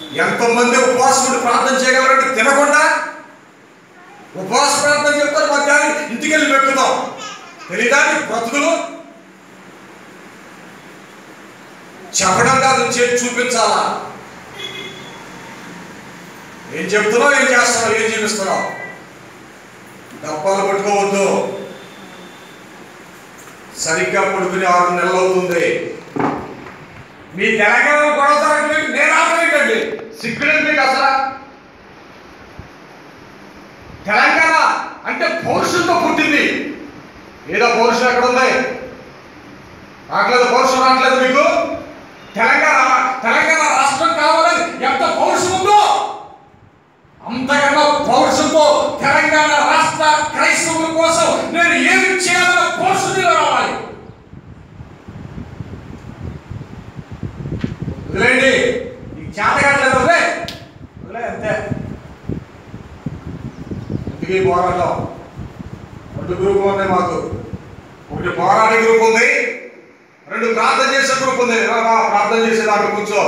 ఎంతమంది ఉపవాసముడు ప్రార్థన చేయగలరంటే తినకుండా ఉపవాస ప్రార్థన చెప్తారు మధ్యాహ్నం ఇంటికి వెళ్ళి పెట్టుదాం తెలీదా నీ బ్రతుకులు చెప్పడం కాదు చేసి చూపించాలా ఏం చెప్తున్నావు ఏం చేస్తున్నావు ఏం చూపిస్తున్నావు డబ్బాలు పట్టుకోవద్దు సరిగ్గా పడుకుని ఆరు నెలలు అవుతుంది మీ తెలంగాణ గొడవ జరగలేదు నేను ఆపలేదండి సిగ్గులేదు మీకు అసలు తెలంగాణ అంటే పౌరుషంతో పుట్టింది ఏదో పౌరుషం ఎక్కడ ఉంది రావట్లేదు పౌరుషం రావట్లేదు మీకు తెలంగాణ తెలంగాణ రాష్ట్రం కావాలని ఎంత పౌరుషం ఉందో అంతకన్నా పౌరుషంతో తెలంగాణ రాష్ట్ర క్రైస్తవుల కోసం నేను ఏమి చేయాలన్న పౌరుషం రావాలి వదిలేండి నీకు చేత కావట్లేదు వదిలే వదిలే అంతే ఎందుకు ఈ పోరాటం రెండు గ్రూపులు ఉన్నాయి మాకు ఒకటి పోరాడే గ్రూప్ ఉంది రెండు ప్రార్థన చేసే గ్రూప్ ఉంది రా, రా, ప్రార్థన చేసే దాంట్లో కూర్చో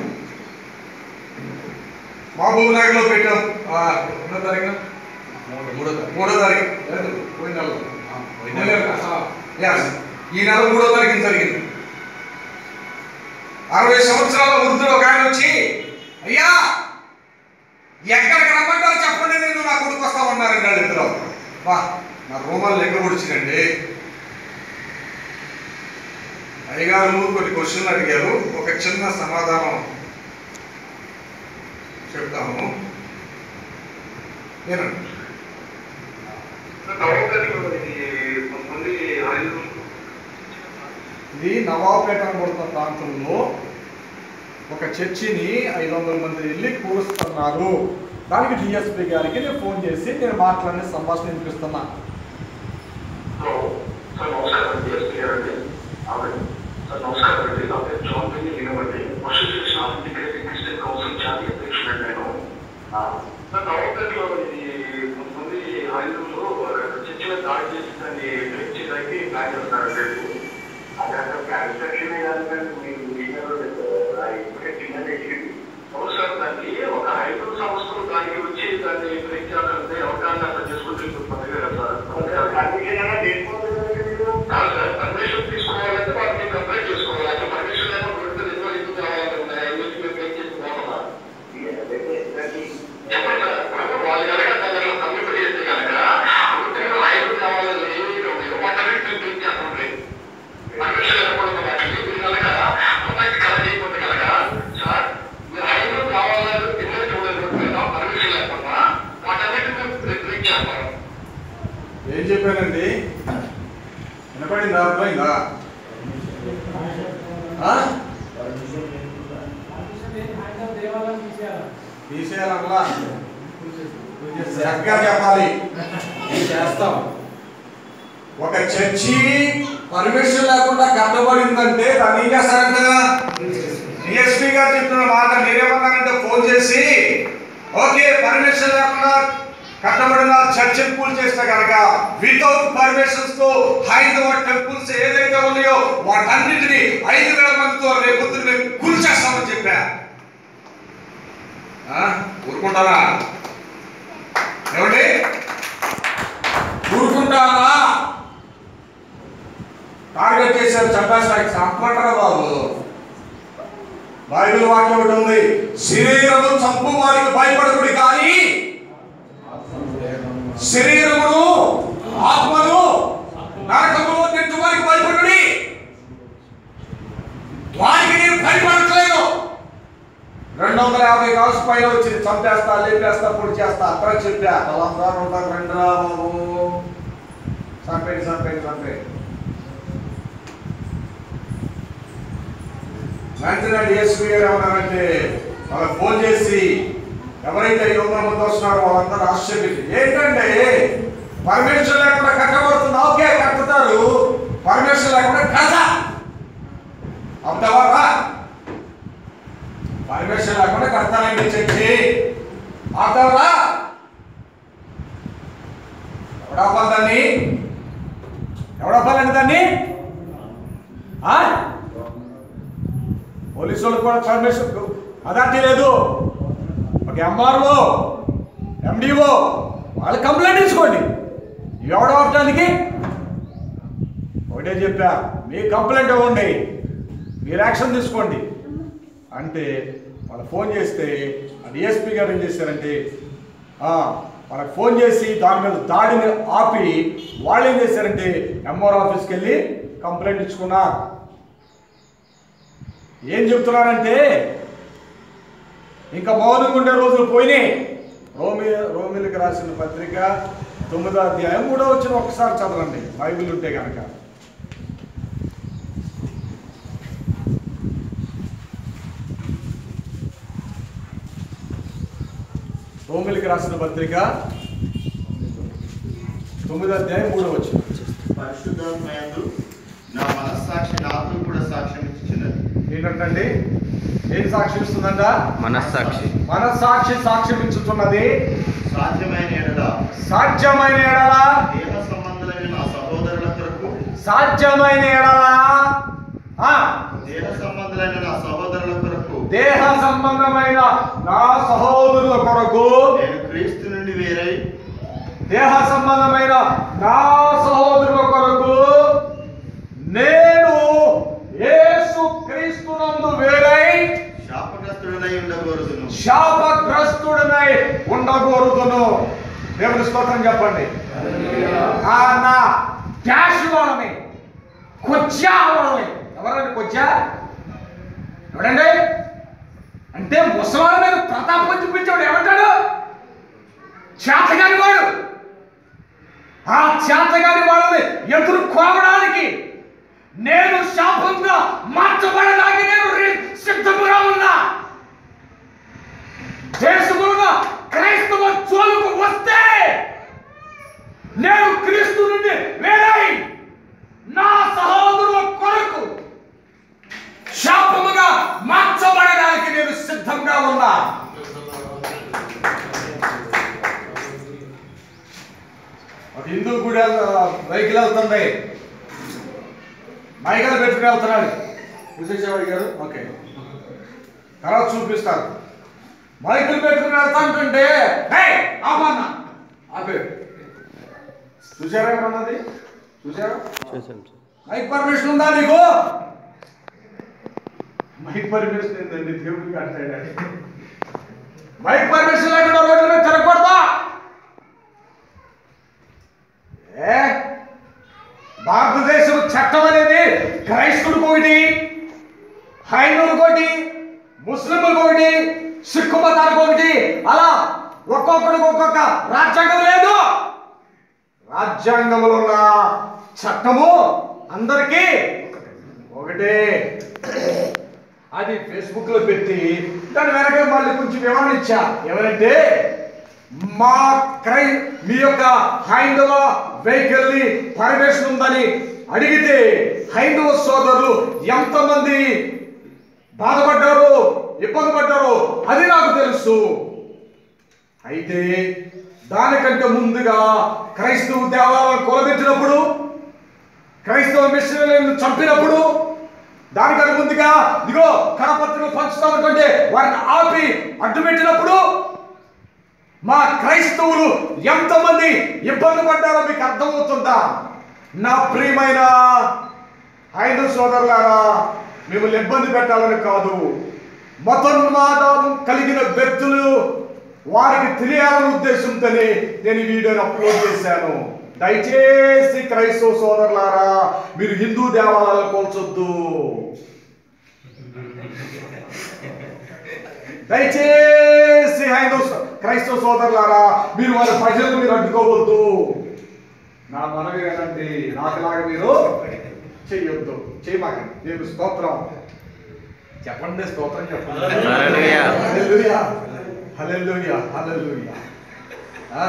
మహబూబ్ నగర్లో పెట్టాం ఆ, ఎన్నో తారీఖున మూడో తారీఖు. మూడో తారీఖు లేదు, పోయిన నెలలో ఆ, పోయిన పోయిన నెల. నెల. ఆ, yes. ఈ నెల మూడో తారీఖున జరిగింది అరవై సంవత్సరాల వృద్ధుడు ఒక ఆయన వచ్చి అయ్యా ఎక్కడికి రమ్మంటారు చెప్పండి నేను నా కొడుకు వస్తామన్నారండి వాళ్ళు ఇద్దరు వా నా రూమాలు లెక్క పొడిచిందండి అయ్యగారు కొన్ని క్వశ్చన్లు అడిగారు ఒక చిన్న సమాధానం చెప్తాము వినండి ఇది నవాబుపేట పడుతున్న ప్రాంతంలో ఒక చర్చిని ఐదు వందల మంది వెళ్ళి కూరుస్తున్నారు దానికి డిఎస్పీ గారికి నేను ఫోన్ చేసి నేను మాట్లాడిన సంభాషణ వినిపిస్తున్నా సార్ నమస్కారం అండి ఎస్పీ గారు అండి అవునండి సార్ నమస్కారం అండి నా పేరు జాన్ పెన్ని వినవండి association of integrated christian council జాతీయ అధ్యక్షుడు నేను ఆ, సార్ నవంబర్లో ఇది కొంతమంది హైదరాబాద్లో చర్చిలో దాడి చేసి దాన్ని బ్రేక్ చేయడానికి ప్లాన్ చేస్తున్నారు రేపు అది అక్కడ ప్లాన్ సెక్షన్ కానీ మీరు విన్నారు ఇప్పటికే చిన్నది అవును సార్ దాన్ని ఒక హైదరాబాద్ సంస్థలు దానికి వచ్చి దాన్ని బ్రేక్ చేయాలంటే అవగాహన అర్థం చేసుకుంటే పదవి కదా సార్ కాదు సార్ పర్మిషన్ తీసుకోవాలంటే వాళ్ళని కంప్లైంట్ చేసుకోవాలి అంటే పర్మిషన్ లేకుండా పెడితే ఎన్నో ఎందుకు కావాలన్నా ఎందుకు మేము ఏం చేసుకోవాలన్నా చెప్పండి సార్ ఇప్పుడు వాళ్ళు కనుక దానిలో కమ్యూనిటీ చేస్తే కనుక అప్పుడు ఐదు కావాలని ఇవ్వమంటారు క్లిక్ చేస్తుంది పర్మిషన్ లేకుండా వాటిని మీరు కనుక అమ్మాయికి కల చేయకపోతే కనుక సార్ మీరు ఐదు కావాలని ఎన్నో చూడలేకపోయినా పర్మిషన్ లేకుండా వాటన్నిటిని క్లిక్ చేస్తారు ఏం చెప్పానండి వినపడిందా అర్థమైందా ఆ? తీసేయాలన్నా చక్కగా చెప్పాలి చేస్తాం ఒక చర్చి పర్మిషన్ లేకుండా కట్టబడిందంటే దాన్ని ఏం చేస్తారంట డిఎస్పీ గారు చెప్తున్న మాట మీరేమన్నారంటే ఫోన్ చేసి ఓకే పర్మిషన్ లేకుండా కట్టబడిన చర్చ్ కూల్ చేస్తే కనుక వితౌట్ పర్మిషన్స్ తో హైందవ టెంపుల్స్ ఏదైతే ఉన్నాయో వాటన్నిటిని ఐదు వేల మందితో రేపు పొద్దున్న మేము కూల్ చేస్తామని చెప్పా ఆ? ఊరుకుంటారా ఏమండి ఊరుకుంటారా టార్గెట్ చేశారు చంపేస్తానికి చంపంటారా బాబు బైబిల్ వాక్యం ఒకటి ఉంది శరీరము చంపు వారికి భయపడకుడి కానీ శరీరమును ఆత్మను నరకములో నెట్టు వారికి భయపడుడి వారికి నేను భయపడట్లేదు రెండు వందల యాభై కాల్స్ పైన వచ్చింది చంపేస్తా లేపేస్తా పొడి చేస్తా అక్కడ చెప్పా బలంగా ఉంటారు రెండురా బాబు చంపేది చంపేది చంపేది వెంటనే డిఎస్పీ గారు ఏమన్నారంటే వాళ్ళకి ఫోన్ చేసి ఎవరైతే ఐదు వందల మంది వస్తున్నారో వాళ్ళందరూ ఆశ్చర్యపోయి ఏంటంటే పర్మిషన్ లేకుండా కట్టబడుతుంది ఓకే కట్టుతారు పర్మిషన్ లేకుండా కథ అవుతావా పర్మిషన్ లేకుండా కడతానండి చర్చి ఆపుతావా ఎవడాపాలి దాన్ని ఎవడాపాలండి దాన్ని ఆ? పోలీసు వాళ్ళకి కూడా పర్మిషన్ అథారిటీ లేదు ఒక ఎంఆర్ఓ ఎండిఓ వాళ్ళు కంప్లైంట్ ఇచ్చుకోండి ఎవడ అవటానికి ఒకటే చెప్పా మీ కంప్లైంట్ ఇవ్వండి మీరు యాక్షన్ తీసుకోండి అంటే వాళ్ళు ఫోన్ చేస్తే ఆ డిఎస్పీ గారు ఏం చేశారంటే ఆ, వాళ్ళకి ఫోన్ చేసి దాని మీద దాడిని ఆపి వాళ్ళు ఏం చేశారంటే ఎంఆర్ ఆఫీస్కి వెళ్ళి కంప్లైంట్ ఇచ్చుకున్నారు ఏం చెప్తున్నారంటే ఇంకా మౌనంగా ఉండే రోజులు పోయినాయి రోమి రోమిలకు రాసిన పత్రిక తొమ్మిదో అధ్యాయం మూడో వచ్చిన ఒకసారి చదవండి బైబిల్ ఉంటే కనుక రోమిలకు రాసిన పత్రిక తొమ్మిదో అధ్యాయం మూడో వచ్చిన పరిశుద్ధాత్మయందు నా మనస్సాక్షి నాకు కూడా సాక్ష్యం ఇచ్చినది ఏంటంటే ఏం సాక్ష్యం ఇస్తుందంట మనస్సాక్షి మనస్సాక్షి సాక్ష్యం ఇచ్చుతున్నది సాధ్యమైన ఎడల సాధ్యమైన ఎడల దేహ సంబంధులైన నా సహోదరుల కొరకు సాధ్యమైన ఎడల ఆ, దేహ సంబంధులైన నా సహోదరుల కొరకు దేహ సంబంధమైన నా సహోదరుల కొరకు నేను క్రీస్తు నుండి వేరై దేహ సంబంధమైన నా సహోదరుల కొరకు నేను యేసు క్రీస్తునందు వేరై శాపగ్రస్తుడనై ఉండకూడదును శాపగ్రస్తుడనై ఉండకూడదును దేవుని స్తోత్రం చెప్పండి ఆ నా డాష్ వాళ్ళని కొచ్చా వాళ్ళని ఎవరండి కొచ్చా ఎవడండి అంటే ముసలాళ్ళ మీద ప్రతాపం చూపించాడు ఏమంటాడు చేతగాని వాడు ఆ చేతగాని వాళ్ళని ఎదుర్కోవడానికి నేను శాపంగా మార్చబడడానికి నేను రి- సిద్ధంగా ఉన్నా దేశములుగా క్రైస్తవ జోలుకు వస్తే నేను క్రీస్తు నుండి వేరై నా సహోదరుల కొరకు శాపముగా మార్చబడడానికి నేను సిద్ధంగా ఉన్నా ఒక హిందూ గుడి వెహికల్ వెళ్తుంది మైకల్ పెట్టుకుని వెళ్తున్నాడు విజయవాడి గారు ఓకే తర్వాత చూపిస్తారు మైకులు పెట్టుకుని వెళ్తాంటుంటే హే ఆపన్న ఆపే చూసారా ఏమన్నది చూసారా మైక్ పర్మిషన్ ఉందా నీకు మైక్ పర్మిషన్ ఏంటండి దేవుడికి అంటాడు మైక్ పర్మిషన్ లేకుండా రోడ్ల మీద తిరగకూడదా ఏ భారతదేశం చట్టం అనేది క్రైస్తవులకు ఒకటి హైందువులకు ఒకటి ముస్లింలకు ఒకటి సిక్కు మతాలకు ఒకటి అలా ఒక్కొక్కడికి ఒక్కొక్క రాజ్యాంగం లేదు రాజ్యాంగంలో ఉన్న చట్టము అందరికీ ఒకటే అది ఫేస్బుక్ లో పెట్టి దాని వెనక మళ్ళీ కొంచెం వివరణ ఇచ్చా ఎవరంటే మా క్రై మీ యొక్క హైందవ వెహికల్ ని పర్మిషన్ ఉందని అడిగితే హైందవ సోదరులు ఎంతమంది బాధపడ్డారు ఇబ్బంది పడ్డారు అది నాకు తెలుసు అయితే దానికంటే ముందుగా క్రైస్తవ దేవాలయం కొలబెట్టినప్పుడు క్రైస్తవ మిషనరీలను చంపినప్పుడు దానికంటే ముందుగా ఇదిగో కరపత్రికలు పంచుతామనుకుంటే వారిని ఆపి అడ్డు పెట్టినప్పుడు మా క్రైస్తవులు ఎంతమంది ఇబ్బంది పడ్డారో మీకు అర్థమవుతుందా నా ప్రియమైన హైందవ సోదరులారా మిమ్మల్ని ఇబ్బంది పెట్టాలని కాదు మతోన్మాదం కలిగిన వ్యక్తులు వారికి తెలియాలనే ఉద్దేశంతోనే నేను ఈ వీడియోని అప్లోడ్ చేశాను దయచేసి క్రైస్తవ సోదరులారా మీరు హిందూ దేవాలయాలు కోల్చొద్దు దయచేసి హైందవ సో- క్రైస్తవ సోదరులారా మీరు వారి ప్రజలను మీరు అడ్డుకోవద్దు నా మనవి ఏంటంటే నాకులాగా మీరు చెయ్యొద్దు చేయమాకండి నేను స్తోత్రం చెప్పండి స్తోత్రం చెప్పండి హల్లెలూయా. హల్లెలూయా. హల్లెలూయా. హల్లెలూయా. ఆ?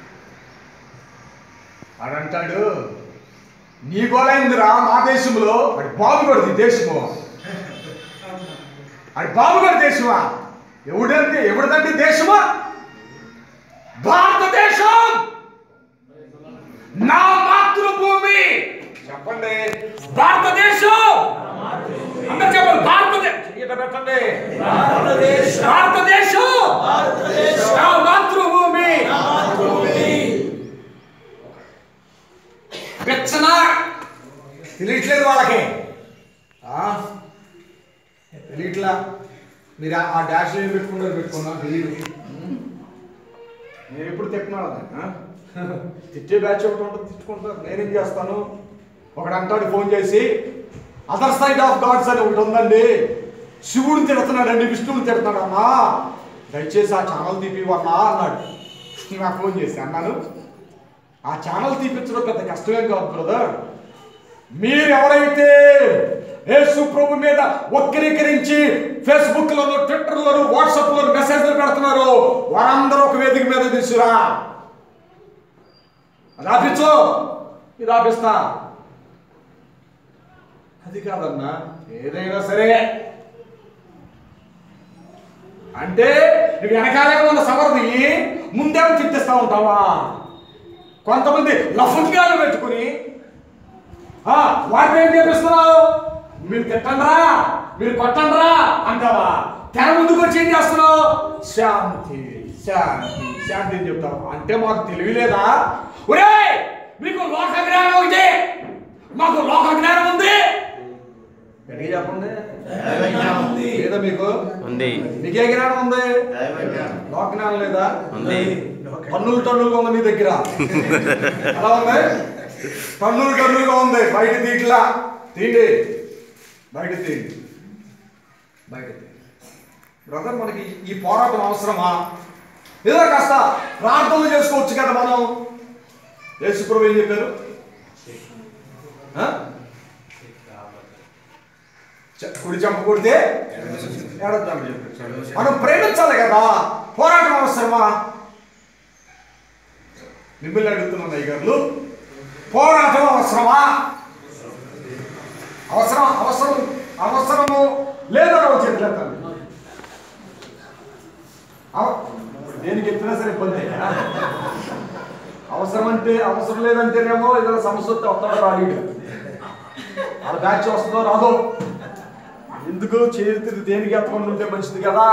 ఆడంటాడు నీ గోలైందిరా మా దేశంలో అది బాబుగడిది దేశము అది బాబుగడి దేశమా ఎవడంటే ఎవరిదంటే దేశమా భారతదేశం నా మాతృభూమి చెప్పండి భారతదేశం అందరు చెప్పండి భారతదేశం పెట్టండి భారతదేశం మీరు ఆ- ఆ డాష్ ఏం పెట్టుకున్నారు పెట్టుకున్నా తెలియదు నేను ఎప్పుడు తిట్టున్నాను అది, ఆ? తిట్టే బ్యాచ్ ఒకటి ఉంటుంది తిట్టుకుంటారు నేనేం చేస్తాను ఒకడు అంటాడు ఫోన్ చేసి అదర్ సైడ్ ఆఫ్ గాడ్స్ అని ఒకటి ఉందండి శివుడిని తిడుతున్నాడండి విష్ణువుని తిడుతున్నాడమ్మా దయచేసి ఆ ఛానల్ తీపివన్నా అన్నాడు నాకు ఫోన్ చేసి అన్నాను ఆ ఛానల్ తీపించడం పెద్ద కష్టమేం కాదు బ్రదర్ మీరు ఎవరైతే యేసు ప్రభు మీద వక్రీకరించి ఫేస్బుక్ లోను ట్విట్టర్ లోను వాట్సాప్ లోను మెసేజ్లు పెడుతున్నారో వారందరూ ఒక వేదిక మీద తీసుకురా అది ఆపించు ఇది ఆపిస్తా అది కాదన్నా ఏదైనా సరే అంటే నువ్వు వెనకాలే ఉన్న సమర్థి ముందేమో చిట్టిస్తా ఉంటావా కొంతమంది లఫుట్గాలు పెట్టుకుని ఆ, వాటిని ఏం చేపిస్తున్నావు మీరు తిట్టండ్రా మీరు కొట్టండ్రా అంటావా తెర ముందుకు వచ్చి ఏం చేస్తున్నావు శాంతి శాంతి శాంతి అని చెప్తావు అంటే మాకు తెలివి లేదా ఒరే మీకు లోక జ్ఞానం ఉంది మాకు లోక జ్ఞానం ఉంది గట్టిగా చెప్పండి దైవ జ్ఞానం ఉంది. లేదా మీకు ఉంది మీకే జ్ఞానం ఉంది దైవ జ్ఞానం. లోక జ్ఞానం లేదా ఉంది టన్నులు టన్నులుగా ఉంది మీ దగ్గర ఎలా ఉంది టన్నులు టన్నులుగా ఉంది బయట తీట్లా తీండి బయట తీయండి బయట తీయండి బ్రదర్ మనకి ఈ పోరాటం అవసరమా ఏదో కాస్త ప్రార్థనలు చేసుకోవచ్చు కదా మనం యేసుప్రభు ఏం చెప్పారు ఆ? చె- కుడి చంప కొడితే ఎడద్దామని చెప్పారు మనం ప్రేమించాలి కదా పోరాటం అవసరమా మిమ్మల్ని అడుగుతున్నాను అయ్యగారులు పోరాటం అవసరమా అవసరం అవసరం అవసరము లేదా ఒక చేతులెత్తండి అవ- దేనికి ఎత్తినా సరే ఇబ్బంది అవసరం అంటే అవసరం లేదంటేనేమో ఏదైనా సమస్య వస్తే వస్తాడో రాడు వాళ్ళ బ్యాచ్ వస్తుందో రాదో ఎందుకు చేతి దేనికి ఎత్తకుండా ఉంటే మంచిది కదా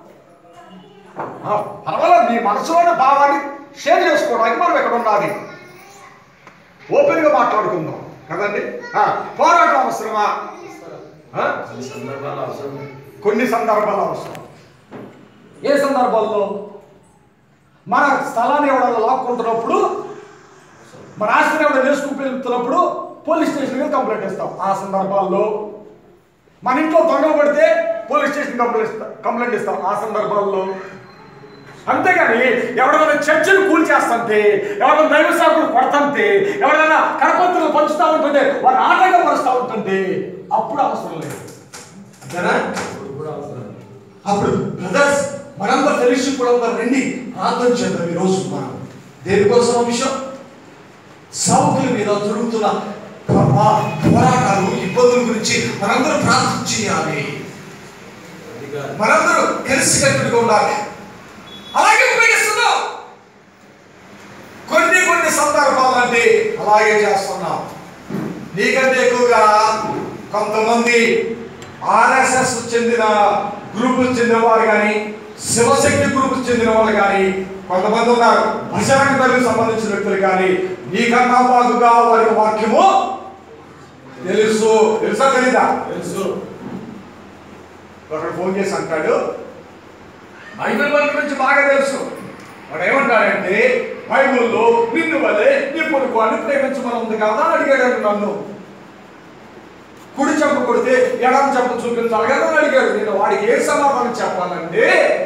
ఆ, పర్వాలేదు మీ మనసులోని భావాన్ని షేర్ చేసుకోవడానికి మనం ఎక్కడ ఉండాలి ఓపెన్ గా మాట్లాడుకుందాం కదండి ఆ, పోరాటం అవసరమా ఆ? కొన్ని సందర్భాలు అవసరం ఏ సందర్భాల్లో మన స్థలాన్ని ఎవడన్నా లాక్కుంటున్నప్పుడు మన ఆస్తిని ఎవడన్నా వేసుకుని వెళ్తున్నప్పుడు పోలీస్ స్టేషన్ మీద కంప్లైంట్ ఇస్తాం ఆ సందర్భాల్లో మన ఇంట్లో దొంగలు పడితే పోలీస్ స్టేషన్ కంప్లైంట్ ఇస్తాం కంప్లైంట్ ఇస్తాం ఆ సందర్భాల్లో అంతేగాని ఎవరైనా చర్చలు కూల్చేస్తుంటే ఎవరైనా దైవ సాకులు కొడతంటే ఎవరైనా కరపత్రులు పంచుతా ఉంటుంటే వారు ఆటగా పరుస్తూ ఉంటుంటే అప్పుడు అవసరం లేదు అంతేనా అప్పుడు బ్రదర్స్ మనందరూ తెలిసి కూడా అందరూ రండి ప్రార్థన చేద్దాం ఈరోజు మనం దేనికోసం ఆ విషయం సౌకుల మీద జరుగుతున్న పో- పోరాటాలు ఇబ్బందుల గురించి మనందరూ ప్రార్థన చేయాలి మనందరూ కలిసికట్టుగా ఉండాలి అలాగే ఉపయోగిస్తున్నాం కొన్ని కొన్ని సందర్భాలంటే అలాగే చేస్తున్నాం నీకంటే ఎక్కువగా కొంతమంది ఆర్ఎస్ఎస్ చెందిన గ్రూప్ చెందిన వారు కానీ శివశక్తి గ్రూప్ చెందిన వాళ్ళు కానీ కొంతమంది ఉన్నారు భజనకు తల్లికి సంబంధించిన వ్యక్తులు కానీ నీకన్నా బాగుగా వారి వాక్యము తెలుసు తెలుసా తెలీదా తెలుసు ఒకడు ఫోన్ చేసి అంటాడు బైబిల్ వాళ్ళ గురించి బాగా తెలుసు వాడు ఏమంటాడంటే బైబిల్లో నిన్ను వలె నీ పొరుగు అని ప్రేమించమని ఉంది కదా అని అడిగాడు నన్ను కుడి చెంప కొడితే ఎడం చెంప చూపించాలి కదా అని అడిగాడు నేను వాడికి ఏ సమాధానం చెప్పాలంటే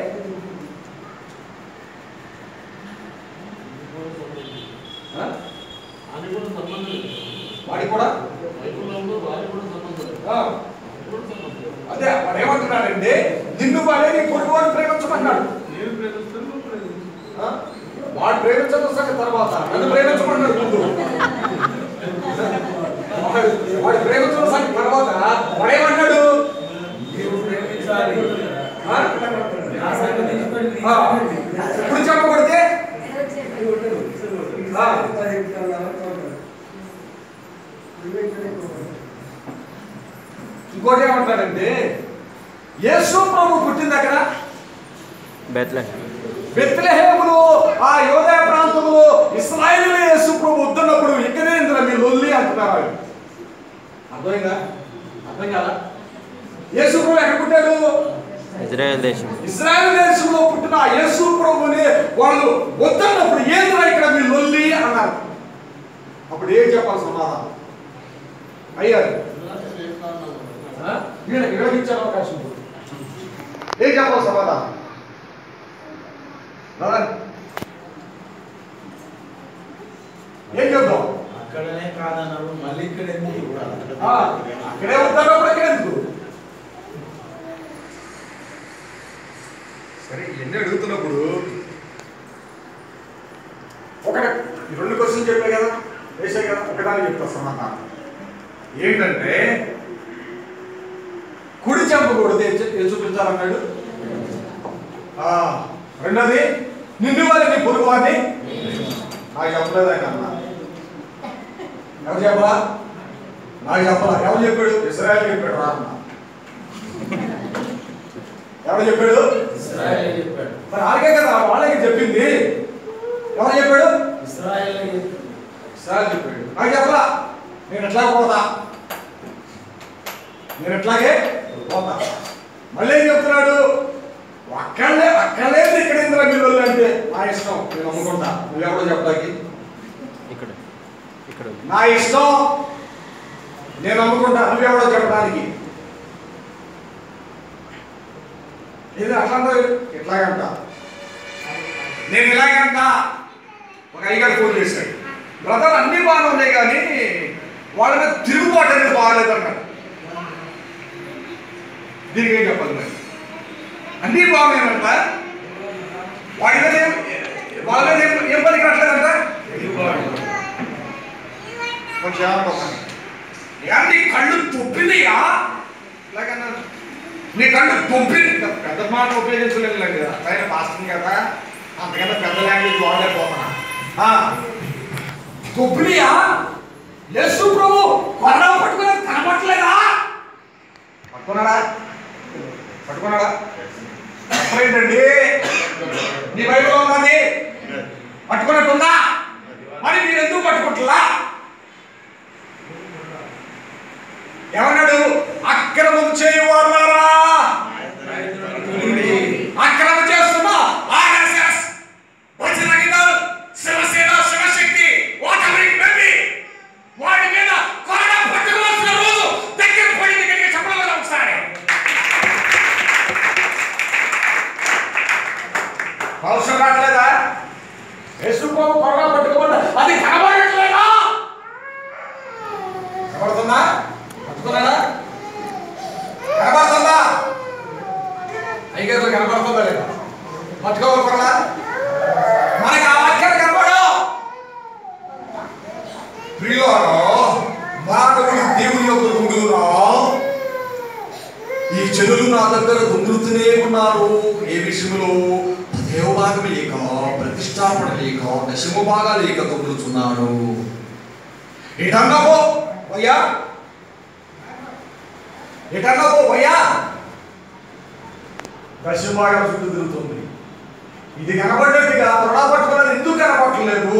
ఆ? వాడికి కూడా ఆ. అదే వాడు ఏమంటున్నాడంటే నిన్ను వలె నీ పొరుగు అని ప్రేమించమన్నాడు ఆ? వాడు ప్రేమించడం సంగతి తర్వాత నన్ను ప్రేమించమన్నాడు ముందు వాడు- వాడు ప్రేమించడం సంగతి తర్వాత వాడేమన్నాడు ఆ? ఆ. ఇప్పుడు చెప్పబడితే ఆ. ఇంకోటి ఏమంటాడంటే యేసు ప్రభు పుట్టిన దగ్గర బెత్లె బెత్లెహేములో ఆ యోధా ప్రాంతంలో ఇస్రాయేలు యేసు ప్రభు వద్దున్నప్పుడు ఇక్కడే ఇందులో మీ లొల్లి అంటున్నారు వాళ్ళు. అర్థమైందా అర్థం కాదా యేసు ప్రభు ఎక్కడ పుట్టాడు ఇజ్రాయెల్ దేశం ఇస్రాయల్ దేశంలో పుట్టిన ఆ యేసు ప్రభుని వాళ్ళు వద్దన్నప్పుడు ఏంద్రా ఇక్కడ మీ లొల్లి అన్నారు అప్పుడు ఏం చెప్పాలి సమాధానం అయ్యారు ఆ? వీళ్ళ వీళ్ళకి ఇచ్చారు అవకాశం ఇప్పుడు. ఏం చెప్పాలి సమాధానం రాదండి. ఏం చెప్దాం అక్కడనే కాదన్నారు మళ్ళీ ఇక్కడ ఎందుకు కూడా ఆ, అక్కడే వద్దన్నప్పుడు ఇక్కడ ఎందుకు సరే ఇవన్నీ అడుగుతున్నప్పుడు ఒక ఈ రెండు క్వశ్చన్ చెప్పే కదా వేసే కదా ఒకదాని చెప్తా సమాధానం ఏంటంటే కుడి చంపకూడదు ఏం చె- ఏం చూపించాలన్నాడు ఆ, రెండోది నిన్ను వాళ్ళని పొరుగు వాడిని నాకు చెప్పలేదు ఆయన అన్న ఎవరు చెప్పలా నాకు చెప్పలా ఎవరు చెప్పాడు ఇస్రాయల్ చెప్పాడు రా అన్న ఎవరు చెప్పాడు ఇస్రాయల్ చెప్పాడు మరి అలాగే కదా వాళ్ళకి చెప్పింది ఎవరు చెప్పాడు ఇస్రాయల్ ఇస్రాయల్ చెప్పాడు నాకు చెప్పలా నేను ఎట్లా పోతా నేను ఎట్లాగే పోతా మళ్ళీ ఏం చెప్తున్నాడు అక్కడలే అక్కడలే ఇక్కడ ఇంద్ర మిల్లు అంటే నా ఇష్టం నేను అమ్ముకుంటా నువ్వెవడో చెప్పడానికి ఇక్కడ ఇక్కడ ఉంది. నా ఇష్టం నేను అమ్ముకుంటా నువ్వెవడో చెప్పడానికి ఇది అట్లా ఇట్లాగంట నేను ఇలాగంట ఒక అయ్యగారు ఫోన్ చేశాడు బ్రదర్ అన్ని బాగానే ఉన్నాయి కానీ వాళ్ళ మీద తిరుగుబాటు అనేది బాగాలేదు అన్నాడు దీనికి ఏం చెప్పాలి మరి అన్నీ బాగున్నాయంట వాడి మీద ఏం వాళ్ళ మీద ఏం ఏం పనికి రావట్లేదంట కొంచెం ఏమనుకోకండి ఏమంటే నీ కళ్ళు తొప్పినాయా ఇలాగన్నాడు నీ కళ్ళు తొప్పి పెద్ద మాట ఉపయోగించలేదు కదా పైన పాస్టింగ్ కదా అంతకన్నా పెద్ద లాంగ్వేజ్ వాడలేకపోతున్నా ఆ, తొప్పినాయా యేసు ప్రభు కొరడా పట్టుకుని కనపట్లేదా పట్టుకున్నాడా పట్టుకున్నాడా ఏంటండి నీ బైబిల్లో ఉన్నది పట్టుకున్నట్టుందా మరి మీరు ఎందుకు పట్టుకుంటున్నా ఏమన్నాడు అక్రమం చేయవారులారా అక్రమం చేస్తున్నా RSS Bajrang Dal Shiv Sena Shiv Shakti whatever it may be వాడి మీద కొరడా పట్టుకోవాల్సిన రోజు దగ్గర పడింది కనుక చెప్పగలం ఒకసారి అవసరం రావట్లేదా యేసుబాబు కొరడా పట్టుకోకుండా అది కనబడట్లేదా కనబడుతుందా పట్టుకున్నాడా కనబడుతుందా అయ్యగారు కనబడుతుందా లేదా పట్టుకోవాలి కొరడా మనకి ఆ వాక్యాలు కనబడు ప్రియులారా మానవుడు దేవుని యొక్క దొంగలురా ఈ చెడులు నా దగ్గర దొంగలుతూనే ఉన్నారు ఏ విషయంలో దేవ భాగం లేక ప్రతిష్టాపన లేక దశమ భాగా లేక దొంగలుతున్నారు ఎటన్నావో అయ్యా ఎటన్నావో అయ్యా దశమ భాగం చుట్టూ తిరుగుతుంది ఇది కనబడ్డట్టుగా కొరడా పట్టుకున్నది ఎందుకు కనబడట్లేదు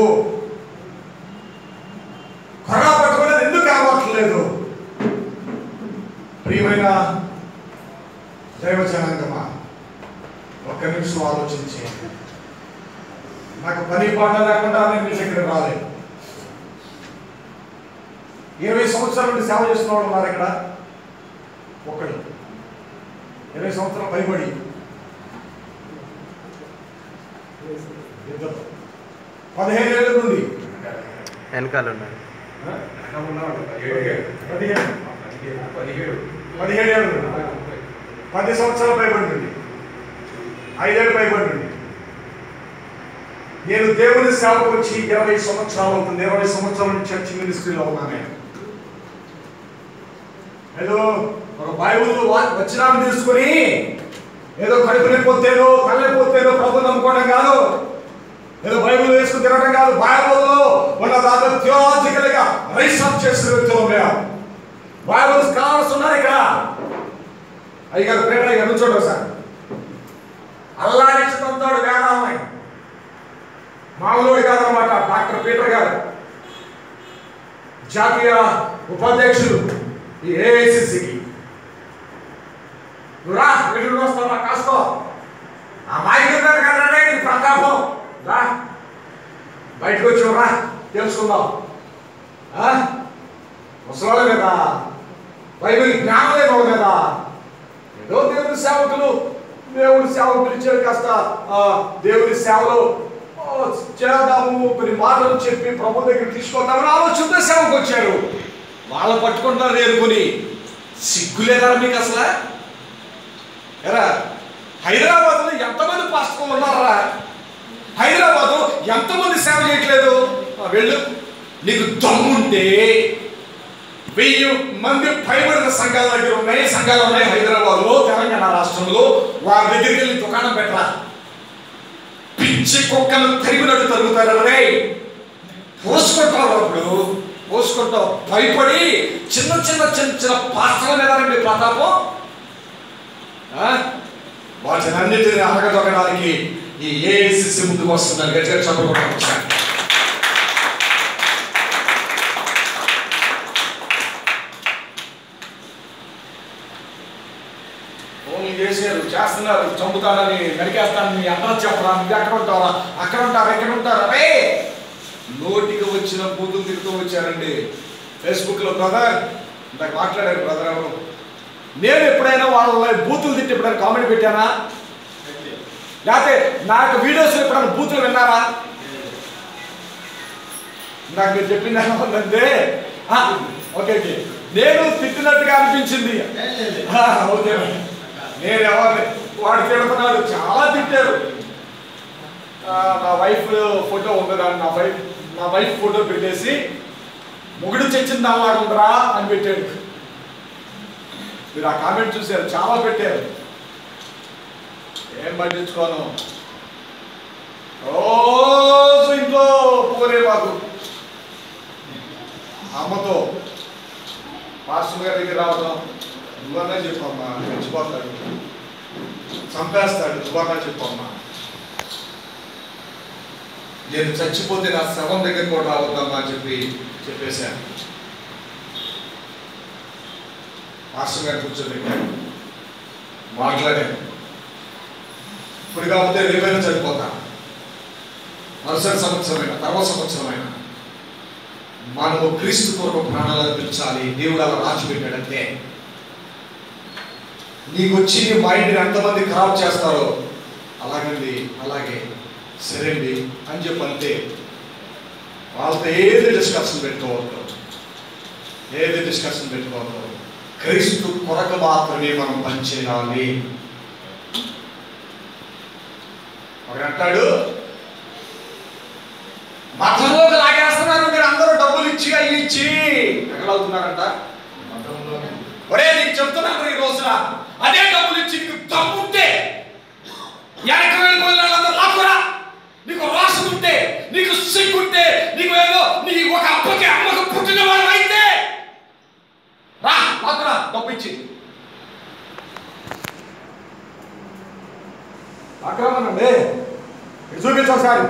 కొరడా పట్టుకున్నది ఎందుకు కనబడట్లేదు ప్రియమైన దైవజనాంగమా ఒక్క నిమిషం ఆలోచించి నాకు పని పాట లేకుండా నేను మీ దగ్గర రాలేదు ఇరవై సంవత్సరాల నుండి సేవ చేస్తున్న వాళ్ళు ఉన్నారు ఇక్కడ ఒకళ్ళు ఇరవై సంవత్సరాలు పైబడి ఇద్దరు పదిహేను ఏళ్ళ నుండి వెనకాల ఉన్నారు పదిహేడు పదిహేడు ఏళ్ళు పది సంవత్సరాలు పైబడి ఐదేళ్ళు పైబడి నేను దేవుని సేవకు వచ్చి ఇరవై సంవత్సరాలు అవుతుంది ఇరవై సంవత్సరాల నుంచి చర్చ్ మినిస్ట్రీలో ఉన్నాను నేను ఏదో ఒక బైబుల్ వచ్చినాన్ని తీసుకుని ఏదో కడుపు నొప్పొత్తేనో తల్లెప్పొత్తేనో ప్రభు నమ్ముకోవడం కాదు ఏదో బైబిల్ వేసుకుని తినడం కాదు బైబిల్లో ఉన్న దాంట్లో థియాలజికల్ గా రీసెర్చ్ చేసిన వ్యక్తులు మేము బైబిల్ స్కాలర్స్ ఉన్నారు ఇక్కడ అయ్యగారు ప్రేమ అయ్యారు నుంచోడు సార్ అల్లా నిశ్చితంతాడు వేదాలని మామూలుడు కాదనమాట డాక్టర్ పీటర్ గారు జాతీయ ఉపాధ్యక్షులు ఈ ఏఐసిసికి నువ్వు రా ఎదురు వస్తావా కాసుకో ఆ మైక్ ఉన్నారు కదా నీ ప్రతాపం రా బయటకు వచ్చావు రా తెలుసుకుందాం ఆ? ముసలాళ్ళ మీద బైబిల్ జ్ఞానం లేదు వాళ్ళ మీద ఏదో దేవుని సేవకులు దేవుడి సేవకు పిలిచారు కాస్త ఆ, దేవుని సేవలో ఆ, చేద్దాము కొన్ని మాటలు చెప్పి ప్రభు దగ్గర తీసుకొద్దామని ఆలోచనతో సేవకు వచ్చారు వాళ్ళు పట్టుకుంటారు ఎదుర్కొని సిగ్గులేదా మీకు అసలు ఎరా హైదరాబాద్లో ఎంతమంది పాస్టర్లు ఉన్నారా హైదరాబాద్ ఎంతమంది సేవ చేయట్లేదు ఆ, వెళ్ళు నీకు దమ్ముంటే వెయ్యి మంది పైబడిన సంఘాల దగ్గర ఉన్నాయి సంఘాలు ఉన్నాయి హైదరాబాద్ లో తెలంగాణ రాష్ట్రంలో వారి దగ్గరికి వెళ్ళి దుకాణం పెట్టరా పిచ్చి కుక్కలు తరిగినట్టు తరుగుతారు రే పోసుకుంటారు అప్పుడు పోసుకుంటావు భయపడి చిన్న చిన్న చిన్న చిన్న పాత్రల మీద మీ ప్రతాపం ఆ? వాటిని అన్నిటిని అడగదొక్కడానికి ఈ ఏఐసిసి ముందుకు వస్తుందని గట్టిగా చదువుకుంటాం ఒకసారి ఫోన్లు చేశారు చేస్తున్నారు చంపుతారని నరికేస్తానని అందరూ చెప్పరా నువ్వు ఎక్కడ ఉంటారా అక్కడ ఉంటారా ఎక్కడ ఉంటారా రే నోటికి వచ్చిన బూతులు తిరుగుతూ వచ్చారండి ఫేస్బుక్లో బ్రదర్ ఇందాక మాట్లాడారు బ్రదర్ ఎవరు నేను ఎప్పుడైనా వాళ్ళ బూతులు తిట్టి ఎప్పుడైనా కామెంట్ పెట్టానా లేకపోతే నా యొక్క వీడియోస్ ఎప్పుడైనా బూతులు విన్నారా నాకు మీరు చెప్పింది ఏమంటే ఓకే ఓకే నేను తిట్టినట్టుగా అనిపించింది ఆ, ఓకే నేను ఎవరిని వాడు తిడుతున్నాడు చాలా తిట్టారు ఆ, నా వైఫ్ ఫోటో ఉంది దాన్ని నా వైఫ్ నా వైఫ్ ఫోటో పెట్టేసి ముగుడు చచ్చిన దానిలాగా ఉందిరా అని పెట్టాడు మీరు ఆ కామెంట్ చూశారు చాలా పెట్టారు ఏం పట్టించుకోను రోజు ఇంట్లో పోరే మాకు అమ్మతో పాస్టర్ గారి దగ్గర రావడం నువ్వన్నా చెప్పమ్మా చచ్చిపోతాడు చంపేస్తాడు నువ్వన్నా చెప్పమ్మా నేను చచ్చిపోతే నా శవం దగ్గర కూడా రావద్దమ్మా అని చెప్పి చెప్పేశాను మాస్టర్ గారు కూర్చోబెట్టాను మాట్లాడాను ఇప్పుడు కాకపోతే రేపైనా చనిపోతా మరుసటి సంవత్సరమైన తర్వాత సంవత్సరమైన మనము క్రీస్తు కొరకు ప్రాణాలు అర్పించాలి దేవుడు అలా రాసి పెట్టాడంతే నీకు వచ్చి నీ మైండ్ని ఎంతమంది ఖరాబ్ చేస్తారో అలాగండి అలాగే సరేండి అని చెప్పి అంతే వాళ్ళతో ఏది డిస్కషన్ పెట్టుకోవద్దు ఏది డిస్కషన్ పెట్టుకోవద్దు క్రీస్తు కొరకు మాత్రమే మనం పనిచేయాలి ఒకడు అంటాడు మతంలోకి లాగేస్తున్నారు మీరు అందరూ డబ్బులు ఇచ్చి అయ్యి ఇచ్చి ఎక్కడ అవుతున్నారంట ఒరే నీకు చెప్తున్నాను ఈ రోజున అదే డబ్బులు ఇచ్చి నీకు దమ్ముంటే వెనక వెళ్ళిపోయిన వాళ్ళందరూ లాక్కురా నీకు రోషం ఉంటే నీకు సిగ్గుంటే నీకు ఏదో నీ ఒక అప్పకి అమ్మకు పుట్టిన వాళ్ళు అయితే రా లాక్కురా డబ్బు ఇచ్చి అక్రమనండి ఇది చూపించు ఒకసారి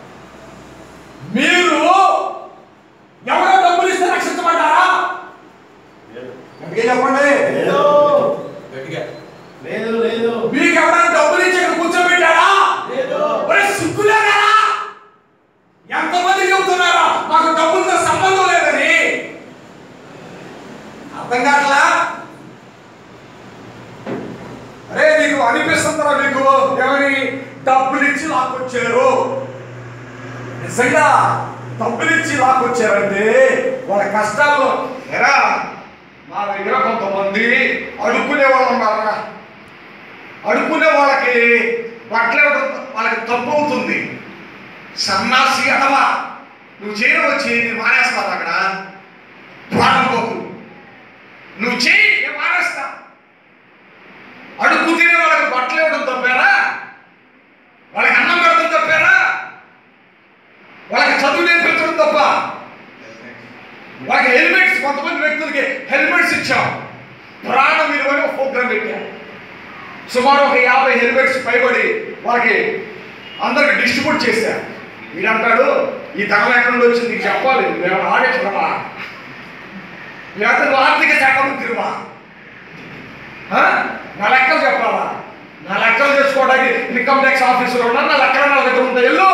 మీరు ఎవరో డబ్బులు ఇస్తే రక్షించబడ్డారా అందుకే చెప్పండి గట్టిగా లేదు లేదు మీకు ఎవరైనా డబ్బులు ఇచ్చి ఇక్కడ కూర్చోబెట్టారా లేదు ఒరే సిగ్గులేరా ఎంతమంది చెబుతున్నారా మాకు డబ్బులతో సంబంధం లేదని అర్థం కావట్లా అరే నీకు అనిపిస్తుందా మీకు ఎవరి డబ్బులు ఇచ్చి లాక్కొచ్చారు నిజంగా డబ్బులు ఇచ్చి లాక్కొచ్చారంటే వాళ్ళ కష్టాల్లో ఎరా మా దగ్గర కొంతమంది అడుక్కునే వాళ్ళు ఉన్నారా అడుక్కునే వాళ్ళకి బట్టలు ఇవ్వడం వాళ్ళకి తప్పు అవుతుంది సన్నాసి అడవా నువ్వు చేయడం వచ్చి నేను మానేస్తాను అక్కడ ప్రాణంపోకు నువ్వు చేయి నేను మానేస్తా అడుక్కు తినే వాళ్ళకి బట్టలు ఇవ్వడం తప్పారా వాళ్ళకి అన్నం పెడతాం తప్పారా వాళ్ళకి చదువు నేర్పించడం తప్ప వాళ్ళకి హెల్మెట్స్ కొంతమంది వ్యక్తులకి హెల్మెట్స్ ఇచ్చాం ప్రాణ విలువని ఒక ప్రోగ్రామ్ పెట్టాం సుమారు ఒక యాభై హెల్మెట్స్ పైబడి వాళ్ళకి అందరికి డిస్ట్రిబ్యూట్ చేశారు వీడంటాడు ఈ ధనం ఎక్కడి నుండి వచ్చింది నీకు చెప్పాలి మేము ఆడించడమా లేకపోతే నువ్వు ఆర్థిక శాఖ మంత్రివా ఆ? నా లెక్కలు చెప్పాలా నా లెక్కలు చేసుకోవడానికి ఇన్కమ్ ట్యాక్స్ ఆఫీసులో ఉన్నా నా లెక్కలు నా దగ్గర ఉంటాయి ఎల్లు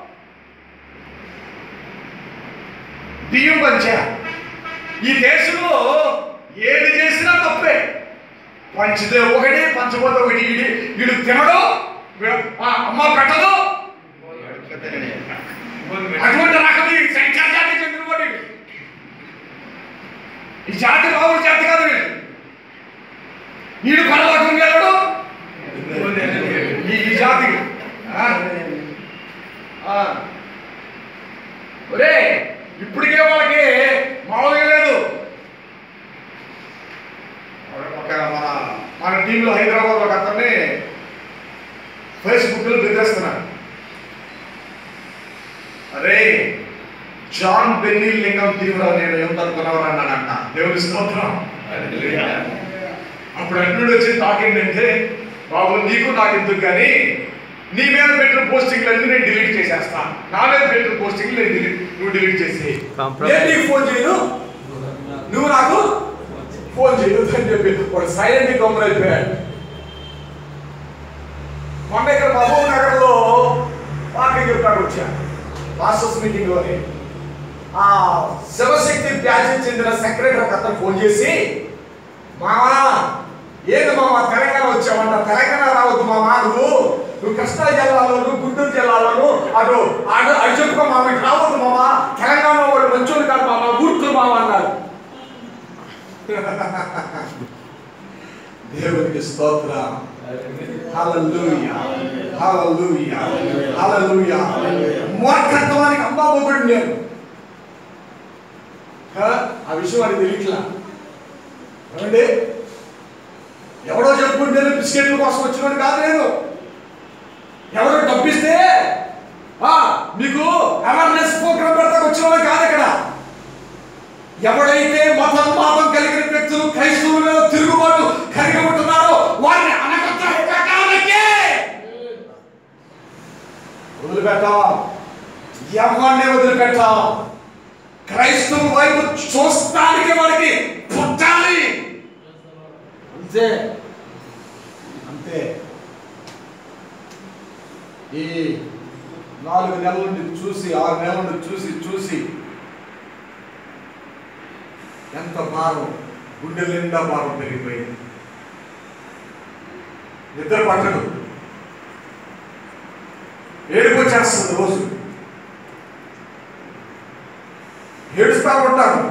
బియ్యం పంచా ఈ దేశంలో ఏది చేసినా తప్పే పంచితే ఒకటి పంచపోతే ఒకటి ఇడి ఇడు తినడు వీడు- ఆ, అమ్మ పెట్టదు అటువంటి రకం ఈ శంకర జాతికి చెందినవాడు వీడు. ఈ జాతి మామూలు జాతి కాదు వీడు వీడు పరలోకం వెళ్ళడు ఈ ఈ జాతికి ఆ? ఆ. ఒరే ఇప్పటికే వాళ్ళకి మామూలుగా లేదు ఒక మన మన టీంలో హైదరాబాద్ ఒక అతన్ని ఫేస్బుక్లో బెదిరిస్తున్నాడు అరే జాన్ బెన్నీ లింగం తీవ్ర నేను ఏమనుకున్నావు అన్నాడంట దేవుని స్తోత్రం అప్పుడు అల్లుడు వచ్చి తాకిందంటే బాబు నీకు నాకు ఎందుకు కానీ నీ మీద పెట్టిన పోస్టింగ్లు అన్ని నేను డిలీట్ చేసేస్తా నా మీద పెట్టిన పోస్టింగ్లు నేను delete- నువ్వు డిలీట్ చేసి Compromise. నేను నీకు ఫోన్ చేయను నువ్వు నాకు ఫోన్ చేయొద్దు అని చెప్పి వాడు సైలెంట్ గమ్మున అయిపోయాడు మొన్న ఇక్కడ మహబూబ్ నగర్ లో పార్టీ చెప్తాడు వచ్చా మాస్టర్స్ మీటింగ్ లోని ఆ శివశక్తి బ్యాచ్ చెందిన సెక్రటరీ ఒక అతను ఫోన్ చేసి మామా ఏది మామ తెలంగాణ వచ్చావంట తెలంగాణ రావద్దు మామా నువ్వు నువ్వు కృష్ణా జిల్లాలోను గుంటూరు జిల్లాలోను అటు అటు అటు చెప్పుకో మామ ఇటు రావద్దు మామ తెలంగాణ వాడు మంచోడు కాదు మామ ఊరుకులు మామ అన్నారు దేవునికి స్తోత్రం హల్లెలూయా హల్లెలూయా హల్లెలూయా మూర్ఖత్వానికి అమ్మ మొగుడు నేను హ? ఆ విషయం వాడికి తెలియట్లా ఏమండి ఎవడో చెప్పుకుంటే బిస్కెట్ల కోసం వచ్చినాడు కాదు నేను ఎవరో డబ్బిస్తే ఆ, మీకు అవేర్నెస్ ప్రోగ్రామ్ పెడతాకు వచ్చిన కాదు ఇక్కడ ఎవడైతే మతం మాతం కలిగిన వ్యక్తులు క్రైస్తవుల మీద తిరుగుబాటు కలిగి ఉంటున్నారో వారిని అనగొట్ట పెట్టాలకే వదిలిపెట్టాం ఎవరిని వదిలిపెట్టాం క్రైస్తవ వైపు చూస్తానికి వాడికి పుట్టాలి అంతే అంతే ఈ నాలుగు నెలల నుండి చూసి ఆరు నెలల నుండి చూసి చూసి ఎంత భారం గుండె నిండా భారం పెరిగిపోయింది నిద్ర పట్టదు ఏడుపు వచ్చేస్తుంది రోజు ఏడుస్తా ఉంటాను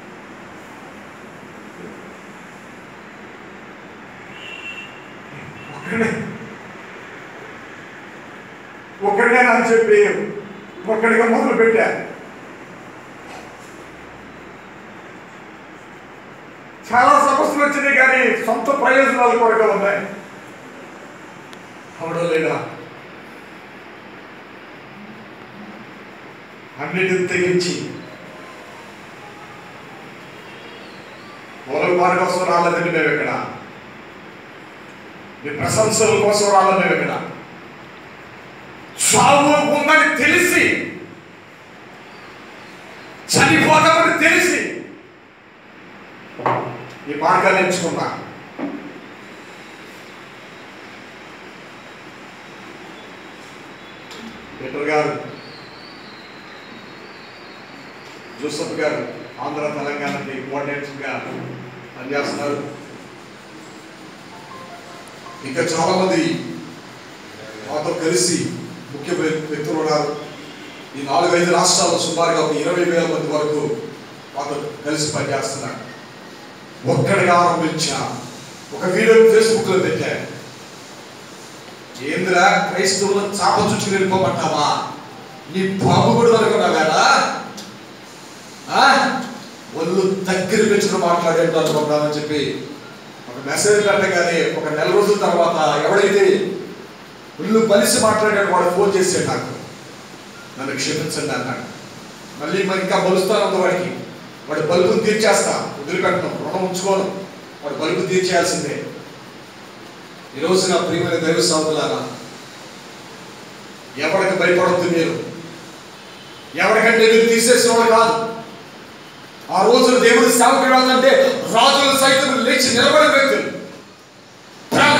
ఒక్కడే ఒక్కడే అని చెప్పి ఒక్కడిగా మొదలు పెట్టా చాలా సమస్యలు వచ్చినాయి కానీ సొంత ప్రయోజనాలు కొరక ఉన్నాయి అవడం లేదా అన్నిటిని తెగించి మూల వారి కోసం రాలేదండి మేము ఇక్కడ మీ ప్రశంసల కోసం రాలేదు మేము ఇక్కడ చావు ఉందని తెలిసి చనిపోతామని తెలిసి ఈ మార్గాన్ని ఎంచుకున్నా పీటర్ గారు జోసఫ్ గారు ఆంధ్ర తెలంగాణకి కోఆర్డినేటర్గా పనిచేస్తున్నారు ఇంకా చాలా మంది మాతో కలిసి ముఖ్య వ్య- వ్యక్తులు ఉన్నారు ఈ నాలుగైదు రాష్ట్రాల్లో సుమారుగా ఒక ఇరవై వేల మంది వరకు మాతో కలిసి పనిచేస్తున్నారు ఒక్కడిగా ఆరంభించా ఒక వీడియో ఫేస్బుక్ లో పెట్టా ఏంద్రా క్రైస్తవులను చాప చుచ్చుకు వెళ్ళిపోమంటావా నీ బాబు కూడా అనుకున్నావేరా ఆ? ఒళ్ళు దగ్గర పెంచుకుని మాట్లాడేట్టు అనుకుంటామని చెప్పి ఒక మెసేజ్ పెట్టగానే ఒక నెల రోజుల తర్వాత ఎవడైతే ఒళ్ళు కలిసి మాట్లాడాడు వాడు ఫోన్ చేసాడు నాకు నన్ను క్షమించండి అన్నాడు మళ్ళీ మరి ఇంకా బలుస్తాను అంత వాడికి వాడి బలుపుని తీర్చేస్తా వదిలిపెట్టను రుణం ఉంచుకోను వాడు బలుపు తీర్చేయాల్సిందే ఈ రోజు నా ప్రియమైన దైవ సాగులారా ఎవరికి భయపడద్దు మీరు ఎవరికంటే మీరు తీసేసిన వాడు కాదు ఆ రోజు దేవుడు సేవకుడు అంటే రాజులు సైతం లేచి నిలబడే వ్యక్తులు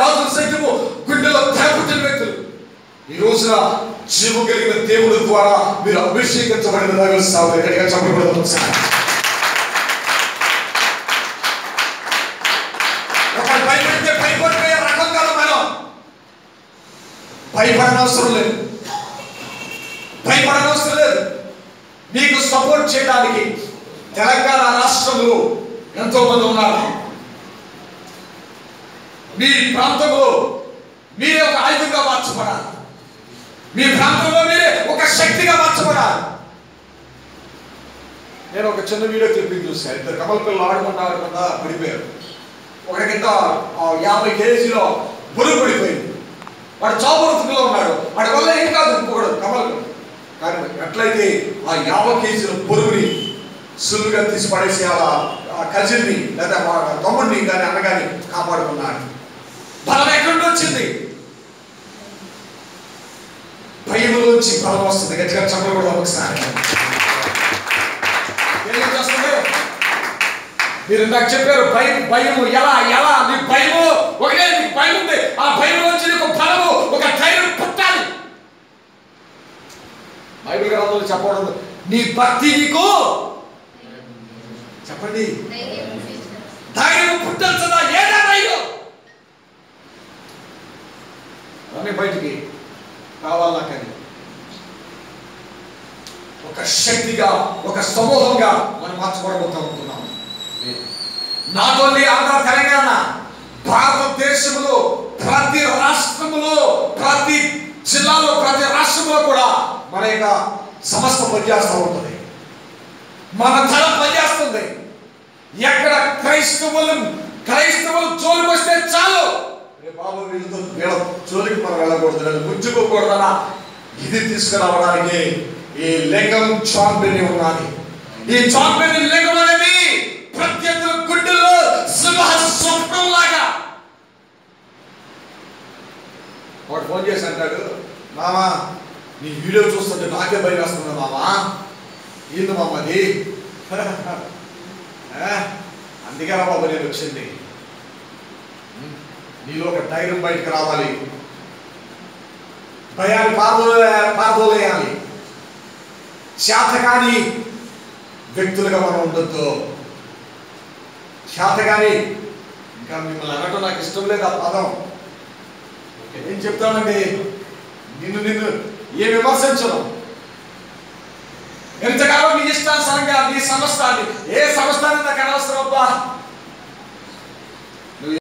రాజులు సైతము గుండెలో తెరపుట్టిన వ్యక్తులు ఈ రోజున జీవం కలిగిన దేవుడి ద్వారా మీరు అభిషేకించబడిన దైవ సాగు గట్టిగా చెప్పబడదు ఒకసారి ఒకరు భయపెడితే భయపడిపోయే రకం కాదు మనం భయపడనవసరం లేదు భయపడనవసరం లేదు మీకు సపోర్ట్ చేయడానికి తెలంగాణ రాష్ట్రంలో ఎంతో మంది ఉన్నారు మీ ప్రాంతంలో మీరే ఒక ఆయుధంగా మార్చబడాలి మీ ప్రాంతంలో మీరే ఒక శక్తిగా మార్చబడాలి నేను ఒక చిన్న వీడియో క్లిప్పింగ్ చూశాను ఇద్దరు కమల పిల్లలు ఆడుకుంటా ఆడుకుంటా పడిపోయారు ఒక కింద ఆ, యాభై కేజీలో బరువు పడిపోయింది వాడు చాపరుతులో ఉన్నాడు వాడి వల్ల ఏం కాదు ఇంకొకడు కమల్ కానీ ఎట్లయితే ఆ యాభై కేజీల బరువుని సులువుగా తీసి పడేసి అలా ఆ కజిన్ని లేదా మా తమ్ముడిని కానీ అన్నగాని కాపాడుకున్నాడు బలం ఎక్కడి నుండి వచ్చింది భయములోంచి బలం వస్తుంది గట్టిగా చెప్పలు కూడా ఒకసారి ఏం చేస్తుంది మీరు నాకు చెప్పారు భయం భయము ఎలా ఎలా నీ భయము ఒకటే నీకు భయం ఉంది ఆ భయం నుంచి నీకు బలము ఒక ధైర్యం పుట్టాలి బైబిల్ గ్రంథంలో చెప్పకూడదు నీ భక్తి నీకు చెప్పండి ధైర్యం పుట్టాల్సిందా ఏదా ధైర్యం అని బయటికి కావాలి నాకని ఒక శక్తిగా ఒక సమూహంగా మనం మార్చుకోవడం అనుకున్నాం నాట్ ఓన్లీ ఆంధ్ర తెలంగాణ భారతదేశంలో ప్రతి రాష్ట్రంలో ప్రతి జిల్లాలో ప్రతి రాష్ట్రంలో కూడా మన యొక్క సంస్థ పనిచేస్తూ ఉంటుంది మన తల పనిచేస్తుంది ఎక్కడ క్రైస్తవులు క్రైస్తవులు జోలికి వస్తే చాలు రే బాబు వీళ్ళతో వీళ్ళ జోలికి మనం వెళ్ళకూడదు వీళ్ళు గుంజుకోకూడదనా ఇది తీసుకురావడానికి ఈ లింగం చాంపియన్ ఉన్నది ఈ చాంపియన్ లింగం అనేది ప్రత్యర్థుల గుడ్డల్లో సింహ స్వప్నం లాగా వాడు ఫోన్ చేసి అంటాడు మామా నీ వీడియో చూస్తుంటే నాకే భయం వేస్తుంది మామా ఏంది మామ అది ఆ, అందుకే రా బాబు నేను వచ్చింది ఉం, నీలో ఒక ధైర్యం బయటకు రావాలి భయాన్ని పారదోలే పారదోలేయాలి శాతకాని వ్యక్తులుగా మనం ఉండొద్దు శాతకాని ఇంకా మిమ్మల్ని అనటం నాకు ఇష్టం లేదు ఆ పదం ఏం చెప్తామండి నిన్ను నిన్ను ఏ విమర్శించను ఎంతకాలం నీ ఇష్టానుసారంగా నీ సంస్థాన్ని ఏ సంస్థాన్ని నాకు